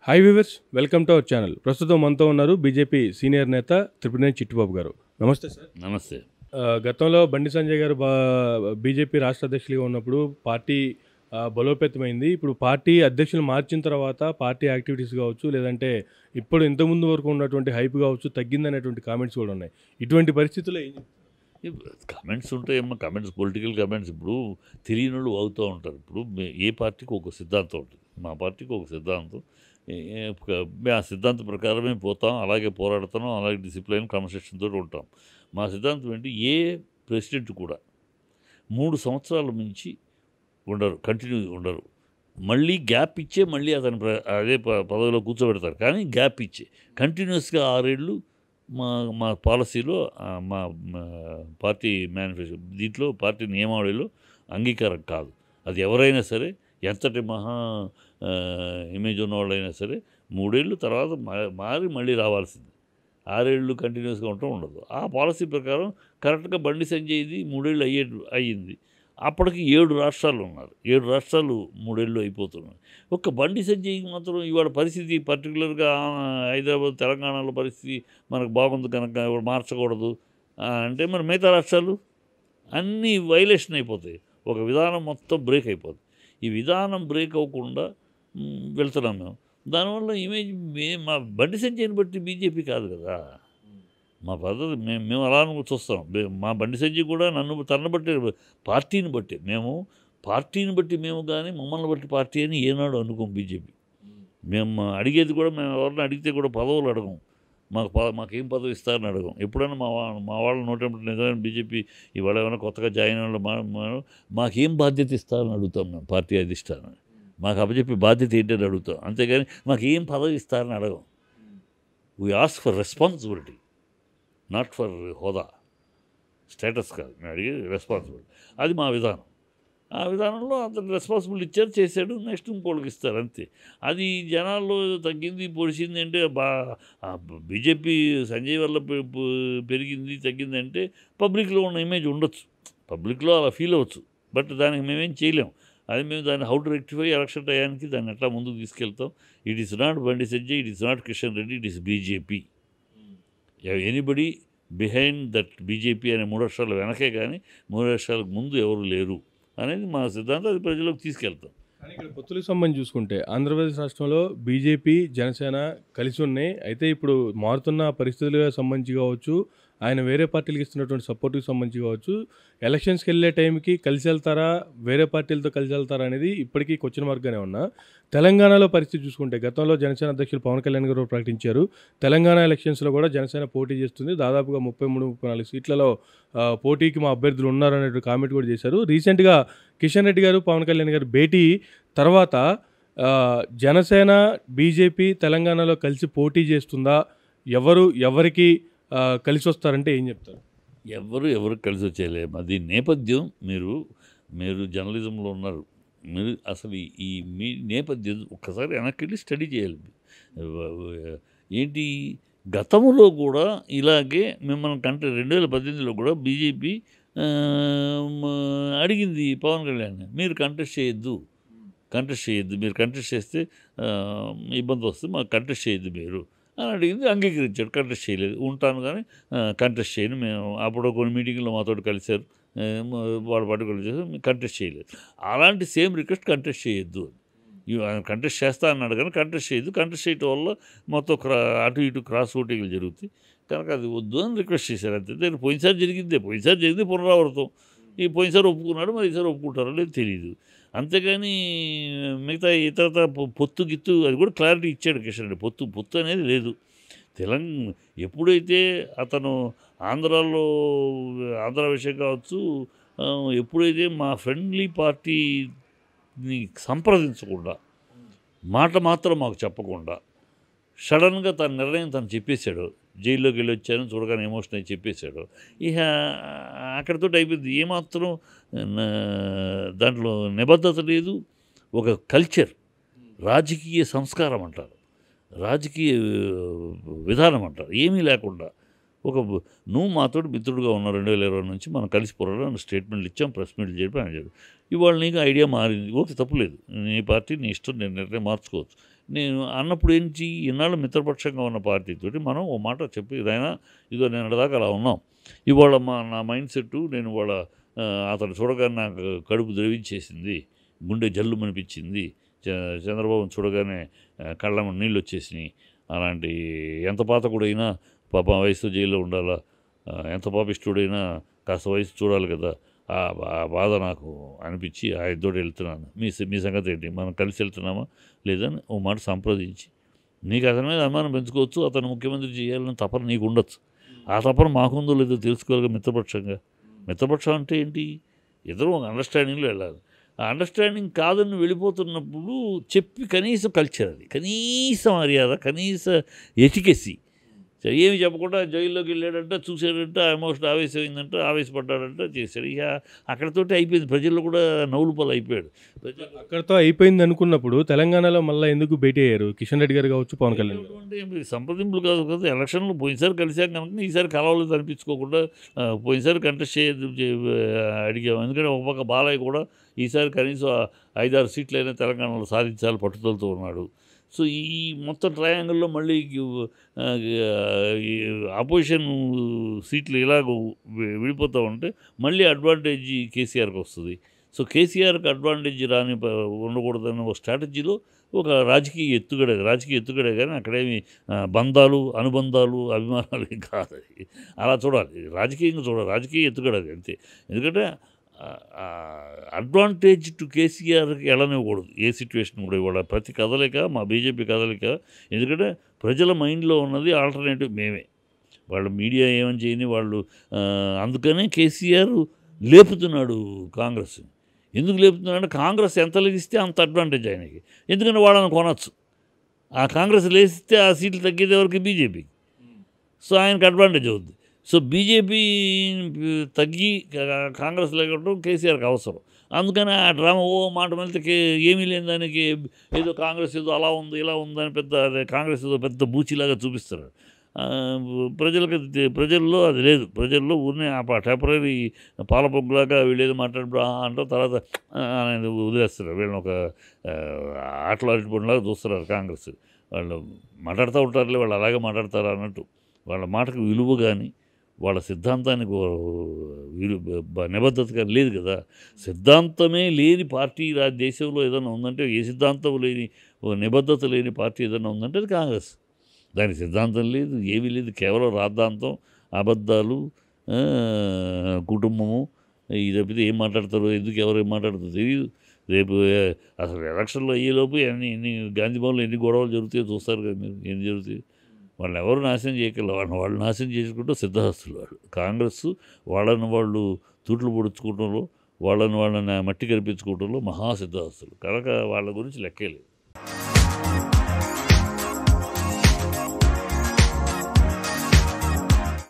Hi viewers welcome to our channel ప్రస్తుతం మనతో ఉన్నారు బీజేపీ సీనియర్ నేత త్రిపురనేని చిట్టుబాబు గారు నమస్తే సార్ నమస్తే ఆ, గతంలో బండి సంజయ్ గారు బా బీజేపీ రాష్ట్ర అధ్యక్షులుగా ఉన్నప్పుడు పార్టీ ఆ, బలోపేతమైంది ఇప్పుడు పార్టీ అధ్యక్షులు మార్చిన తర్వాత పార్టీ యాక్టివిటీస్ కావచ్చు లేదంటే ఇప్పుడు ఇంతకుముందు వరకు ఉన్నటువంటి హైప్ కావచ్చు తగ్గిందనేటువంటి కామెంట్స్ కూడా ఉన్నాయి ఇటువంటి పరిస్థితుల్లో ఏం చెప్తారు? కమెంట్స్ ఉంటాయేమో కమెంట్స్ పొలిటికల్ కమెంట్స్ ఇప్పుడు తెలియని వాళ్ళు అవుతూ ఉంటారు ఇప్పుడు మే- ఏ పార్టీకి ఒక సిద్ధాంతం ఉంటుంది మా పార్టీకి ఒక సిద్ధాంతం ఏ- ఏ- ఒక- మేము ఆ సిద్ధాంతం ప్రకారమే పోతాం అలాగే పోరాడుతాం అలాగే డిసిప్లైన్ క్రమశిక్షణతో ఉంటాం మా సిద్ధాంతం ఏంటి ఏ ప్రెసిడెంట్ కూడా మూడు సంవత్సరాల మించి ఉండరు కంటిన్యూ ఉండరు మళ్ళీ గ్యాప్ ఇచ్చే మళ్ళీ అతని ప్ర- అదే ప- పదవిలో కూర్చోబెడతారు కానీ గ్యాప్ ఇచ్చే కంటిన్యూస్గా ఆరేళ్ళు మా మా పాలసీలో ఆ, మా మా పార్టీ మేనిఫెస్టో దీంట్లో పార్టీ నియమావళిలో అంగీకారం కాదు అది ఎవరైనా సరే ఎంతటి మహా ఆ, ఇమేజ్ ఉన్నవాళ్ళైనా సరే మూడేళ్ళు తర్వాత మా- మారి మళ్ళీ రావాల్సింది ఆరేళ్ళు కంటిన్యూస్గా ఉండటం ఉండదు ఆ పాలసీ ప్రకారం కరెక్ట్గా బండి సంజయ్ది మూడేళ్ళు అయ్యే అయ్యింది అప్పటికి ఏడు రాష్ట్రాలు ఉన్నారు ఏడు రాష్ట్రాలు మూడేళ్ళు అయిపోతున్నాయి ఒక్క బండి సంజయ్కి మాత్రం ఇవాళ పరిస్థితి పర్టికులర్గా హైదరాబాద్ తెలంగాణలో పరిస్థితి మనకు బాగుంది కనుక ఇవాళ మార్చకూడదు ఆ, అంటే మరి మిగతా రాష్ట్రాలు అన్నీ వైలేషన్ అయిపోతాయి ఒక విధానం మొత్తం బ్రేక్ అయిపోతుంది ఈ విధానం బ్రేక్ అవ్వకుండా మ్, వెళ్తున్నాం మేము దానివల్ల ఇమేజ్ మే మా బండి సంజయ్ని బట్టి బీజేపీ కాదు కదా మా పద్ధతి మేము మేము అలా అనుకో చూస్తాం మే- మా బండి సంజయ్ కూడా నన్ను తనను బట్టి పార్టీని బట్టి మేము పార్టీని బట్టి మేము కానీ మమ్మల్ని బట్టి పార్టీ అని ఏనాడు అనుకోం బీజేపీ మేము అడిగేది కూడా మేము ఎవరిని అడిగితే కూడా పదవులు అడగం మాకు ప మాకేం పదవి ఇస్తారని అడగం ఎప్పుడైనా మా వా మా వాళ్ళు నోటెంపుడు నిజమైన బీజేపీ ఇవాళ ఏమైనా కొత్తగా జాయిన్ అయిన వాళ్ళు మా మా- మాకేం బాధ్యత ఇస్తారని అడుగుతాం మేము పార్టీ అధిష్టానం మాకు అప్పచెప్పి బాధ్యత ఏంటని అడుగుతాం అంతేగాని మాకు ఏం పదవి ఇస్తారని అడగం we ask for responsibility not for హోదా స్టేటస్ కాదు మేము అడిగే రెస్పాన్సిబిలిటీ అది మా విధానం ఆ విధానంలో అతను రెస్పాన్సిబిలిటీ ఇచ్చారు చేశాడు నెక్స్ట్ ఇంకోళ్ళకి ఇస్తారు అంతే అది జనాల్లో తగ్గింది పొడిచింది అంటే బా బీజేపీ సంజయ్ వల్ల పె- పె- పెరిగింది తగ్గింది అంటే పబ్లిక్లో ఉన్న ఇమేజ్ ఉండొచ్చు పబ్లిక్లో అలా ఫీల్ అవ్వచ్చు బట్ దానికి మేమేం చేయలేం అది మేము దాన్ని హౌ టు రెక్టిఫై ఎలక్షన్ టయానికి దాన్ని ఎట్లా ముందుకు తీసుకెళ్తాం it is not Bandi Sanjay it is not Kishan Reddy it is BJP anybody behind that BJP అనే మూడు వర్షాలు వెనకే కానీ మూడు వర్షాలకు ముందు ఎవరు లేరు అనేది మా సిద్ధాంతం అది ప్రజలకు తీసుకెళ్తాం కానీ ఇక్కడ పొత్తులకు సంబంధించి చూసుకుంటే ఆంధ్రప్రదేశ్ రాష్ట్రంలో బీజేపీ జనసేన కలిసి ఉన్నాయి అయితే ఇప్పుడు మారుతున్న పరిస్థితులకు సంబంధించి కావచ్చు ఆయన వేరే పార్టీలకు ఇస్తున్నటువంటి సపోర్ట్కి సంబంధించి కావచ్చు ఎలక్షన్స్కి వెళ్ళే టైంకి కలిసి వెళ్తారా వేరే పార్టీలతో కలిసి వెళ్తారా అనేది ఇప్పటికీ క్వశ్చన్ మార్క్గానే ఉన్నా తెలంగాణలో పరిస్థితి చూసుకుంటే గతంలో జనసేన అధ్యక్షులు పవన్ కళ్యాణ్ గారు ప్రకటించారు తెలంగాణ ఎలక్షన్స్లో కూడా జనసేన పోటీ చేస్తుంది దాదాపుగా ముప్పై మూడు ముప్పై నాలుగు సీట్లలో ఆ, పోటీకి మా అభ్యర్థులు ఉన్నారు అనేటువంటి కామెంట్ కూడా చేశారు రీసెంట్గా కిషన్ రెడ్డి గారు పవన్ కళ్యాణ్ గారు భేటీ తర్వాత ఆ, జనసేన బీజేపీ తెలంగాణలో కలిసి పోటీ చేస్తుందా ఎవరు ఎవరికి ఆ, కలిసి వస్తారంటే ఏం చెప్తారు ఎవరు ఎవరు కలిసి వచ్చేయలేము అది నేపథ్యం మీరు మీరు జర్నలిజంలో ఉన్నారు మీరు అసలు ఈ- ఈ మీ నేపథ్యం ఒక్కసారి వెనక్కి వెళ్ళి స్టడీ చేయాలి ఏంటి గతంలో కూడా ఇలాగే మిమ్మల్ని కంటే రెండు వేల పద్దెనిమిదిలో కూడా బీజేపీ అడిగింది పవన్ కళ్యాణ్ మీరు కంటెస్ట్ చేయొద్దు కంటెస్ట్ చేయొద్దు మీరు కంటెస్ట్ చేస్తే ఆ, ఇబ్బంది వస్తుంది మాకు కంటెస్ట్ చేయొద్దు మీరు అని అడిగింది అంగీకరించాడు కంటెస్ట్ చేయలేదు ఉంటాను కానీ కంటెస్ట్ చేయను మేము అప్పుడు కొన్ని మీటింగ్లో మాతో కలిశారు ఆ, మ- వాళ్ళ పాటు కలిసారు కంటెస్ట్ చేయలేదు అలాంటి సేమ్ రిక్వెస్ట్ కంటెస్ట్ చేయొద్దు ఇవి ఆయన కంటెస్ట్ చేస్తా అన్నాడు కానీ కంటెస్ట్ చేయొద్దు కంటెస్ట్ చేయటం వల్ల మొత్తం క్రా అటు ఇటు క్రాస్ ఓటింగ్లు జరుగుతాయి కనుక అది వద్దు అని రిక్వెస్ట్ చేశారు అంతే దాన్ని పోయినసారి జరిగిందే పోయినసారి జరిగింది పునరావృతం ఈ పోయినసారి ఒప్పుకున్నాడు మరి ఈసారి ఒప్పుకుంటారో లేదు తెలియదు అంతేగాని మిగతా ఇతరత పొ- పొత్తు గిత్తు అది కూడా క్లారిటీ ఇచ్చాడు కిషన్ రెడ్డి పొత్తు పొత్తు అనేది లేదు తెలంగాణ ఎప్పుడైతే అతను ఆంధ్రాలో ఆంధ్ర విషయం కావచ్చు ఆ, ఎప్పుడైతే మా ఫ్రెండ్లీ పార్టీని సంప్రదించకుండా మాట మాత్రం మాకు చెప్పకుండా సడన్గా తన నిర్ణయం తను చెప్పేశాడు జైల్లోకి వెళ్ళి వచ్చాను చూడగానే ఎమోషన్ అయి చెప్పేశాడు ఇక అక్కడితో అయిపోయింది ఏమాత్రం నా- దాంట్లో నిబద్ధత లేదు ఒక కల్చర్ రాజకీయ సంస్కారం అంటారు రాజకీయ విధానం అంటారు ఏమీ లేకుండా ఒక నువ్వు మాతోటి మిత్రుడుగా ఉన్న రెండు వేల ఇరవై నుంచి మనం కలిసి పోరాడు స్టేట్మెంట్లు ఇచ్చాం ప్రెస్ మీట్లు చెప్పి అని చెప్పి ఇవాళ నీకు ఐడియా మారింది ఓకే తప్పులేదు నీ పార్టీ నీ ఇష్టం నేను నిర్ణయం మార్చుకోవచ్చు నేను అన్నప్పుడు ఏంటి ఇన్నాళ్ళు మిత్రపక్షంగా ఉన్న పార్టీతోటి మనం ఓ మాట చెప్పి ఇదైనా ఇదో నేను దాకా అలా ఉన్నాం ఇవాళ మా నా మైండ్ సెట్ నేను ఇవాళ ఆ, అతను చూడగానే నాకు కడుపు ద్రవించేసింది గుండె జల్లు అనిపించింది చ- చంద్రబాబు చూడగానే ఆ, కళ్ళ నీళ్ళు వచ్చేసినాయి అలాంటి ఎంత పాతకుడైనా పాప వయసు జైల్లో ఉండాలా ఆ, ఎంత పాపిష్టుడైనా కాస్త వయసు చూడాలి కదా ఆ ఆ బాధ నాకు అనిపించి ఆయనతో వెళ్తున్నాను మీ స- మీ సంగతి ఏంటి మనం కలిసి వెళ్తున్నామా లేదని ఓ మాట సంప్రదించి నీకు అతని మీద అనుమానం పెంచుకోవచ్చు అతను ముఖ్యమంత్రి చేయాలని తపన నీకు ఉండొచ్చు ఆ తపన మాకుందో లేదో తెలుసుకోవాలి మిత్రపక్షంగా మిత్రపక్షం అంటే ఏంటి ఇద్దరు ఒక అండర్స్టాండింగ్లో వెళ్ళాలి ఆ అండర్స్టాండింగ్ కాదని వెళ్ళిపోతున్నప్పుడు చెప్పి కనీస కల్చర్ అది కనీస మర్యాద కనీస ఎటికెసి సరే ఏమి చెప్పకుండా జైల్లోకి వెళ్ళాడంట చూశాడంట ఎమోషన్ ఆవేశమైందంట ఆవేశపడ్డాడంట చేశాడు ఇక అక్కడతోటి అయిపోయింది ప్రజల్లో కూడా నవ్వులు పాలు అయిపోయాడు ప్రజలు అక్కడతో అయిపోయింది అనుకున్నప్పుడు తెలంగాణలో మళ్ళీ ఎందుకు భేటీ అయ్యారు కిషన్ రెడ్డి గారు కావచ్చు పవన్ కళ్యాణ్ గారు అంటే ఇవి సంప్రదింపులు కాదు కదా ఎలక్షన్లో పోయినసారి కలిసాం కనుక ఈసారి కలవలేదు అనిపించుకోకుండా ఆ, పోయినసారి కంటెస్ట్ చేయదు అడిగాం ఎందుకంటే ఒక పక్క బాలయ్య కూడా ఈసారి కనీసం ఆ ఐదారు సీట్లైనా తెలంగాణలో సాధించాలి పట్టుదలతో ఉన్నాడు సో ఈ మొత్తం ట్రయాంగిల్లో మళ్ళీ ఆ, ఈ అపోజిషన్ సీట్లు ఇలాగ వి- విడిపోతూ ఉంటే మళ్ళీ అడ్వాంటేజ్ కేసీఆర్కి వస్తుంది సో కేసీఆర్కి అడ్వాంటేజ్ రాని ప- ఉండకూడదన్న ఒక స్ట్రాటజీలో ఒక రాజకీయ ఎత్తుగడ రాజకీయ ఎత్తుగడ కానీ అక్కడేమి ఆ, బంధాలు అనుబంధాలు అభిమానాలు ఏం కాదు అది. అలా చూడాలి రాజకీయంగా చూడాలి రాజకీయ ఎత్తుగడ అది అంతే ఎందుకంటే అడ్వాంటేజ్ టు కేసీఆర్కి వెళ్ళనివ్వకూడదు ఏ సిచ్యువేషన్ కూడా ఇవ్వడం ప్రతి కదలిక మా బీజేపీ కదలిక ఎందుకంటే ప్రజల మైండ్లో ఉన్నది ఆల్టర్నేటివ్ మేమే వాళ్ళు మీడియా ఏమని చేయని వాళ్ళు ఆ, అందుకనే కేసీఆర్ లేపుతున్నాడు కాంగ్రెస్ ఎందుకు లేపుతున్నాడు కాంగ్రెస్ ఎంత లెగిస్తే అంత అడ్వాంటేజ్ ఆయనకి ఎందుకంటే వాళ్ళని కొనచ్చు ఆ కాంగ్రెస్ లేస్తే ఆ సీట్లు తగ్గేది ఎవరికి బీజేపీ సో ఆయనకు అడ్వాంటేజ్ అవుద్ది సో బీజేపీ తగ్గి కా- కాంగ్రెస్ లేకపోవడం కేసీఆర్కి అవసరం అందుకని ఆ డ్రామా ఓ మాట వెళ్తే కే ఏమీ లేని దానికి ఏదో కాంగ్రెస్ ఏదో అలా ఉంది ఇలా ఉందని పెద్ద అదే కాంగ్రెస్ ఏదో పెద్ద బూచిలాగా చూపిస్తారు ఆ, ప్రజలకు అది తె- ప్రజల్లో అది లేదు ప్రజల్లో ఊరినే ఆ టెంపరీ పాలపొగ్గులాగా వీళ్ళేదో మాట్లాడు అంటారు తర్వాత ఆ, అనేది వదిలేస్తారు వీళ్ళని ఒక ఆ, ఆటలాడిపోయినలాగా చూస్తున్నారు కాంగ్రెస్ వాళ్ళు మాట్లాడుతూ ఉంటారులే వాళ్ళు అలాగే మాట్లాడతారు అన్నట్టు వాళ్ళ మాటకు విలువ కానీ వాళ్ళ సిద్ధాంతానికి ఓ విలు బ- నిబద్ధత కానీ లేదు కదా సిద్ధాంతమే లేని పార్టీ రా దేశంలో ఏదైనా ఉందంటే ఏ సిద్ధాంతం లేని ఓ నిబద్ధత లేని పార్టీ ఏదైనా ఉందంటే అది కాంగ్రెస్ దానికి సిద్ధాంతం లేదు ఏమీ లేదు కేవలం రాద్ధాంతం అబద్ధాలు ఆ, కుటుంబము ఇది తప్పితే ఏం మాట్లాడతారో ఎందుకు ఎవరు ఏం మాట్లాడతారో తెలియదు రేపు ఏ, అసలు ఎలక్షన్లో అయ్యేలోపు ఎన్ని ఎన్ని గాంధీ భవన్లో ఎన్ని గొడవలు జరుగుతాయో చూస్తారు కదా మీరు ఏం జరుగుతాయి వాళ్ళని ఎవరు నాశనం చేయగలరు వాళ్ళని వాళ్ళు నాశనం చేసుకుంటూ సిద్ధహస్తులు వాళ్ళు కాంగ్రెస్ వాళ్ళని వాళ్ళు తూట్లు పొడుచుకోవడంలో వాళ్ళని వాళ్ళని మట్టి కనిపించుకోవడంలో మహా సిద్ధహస్తులు కనుక వాళ్ళ గురించి లెక్కే లేదు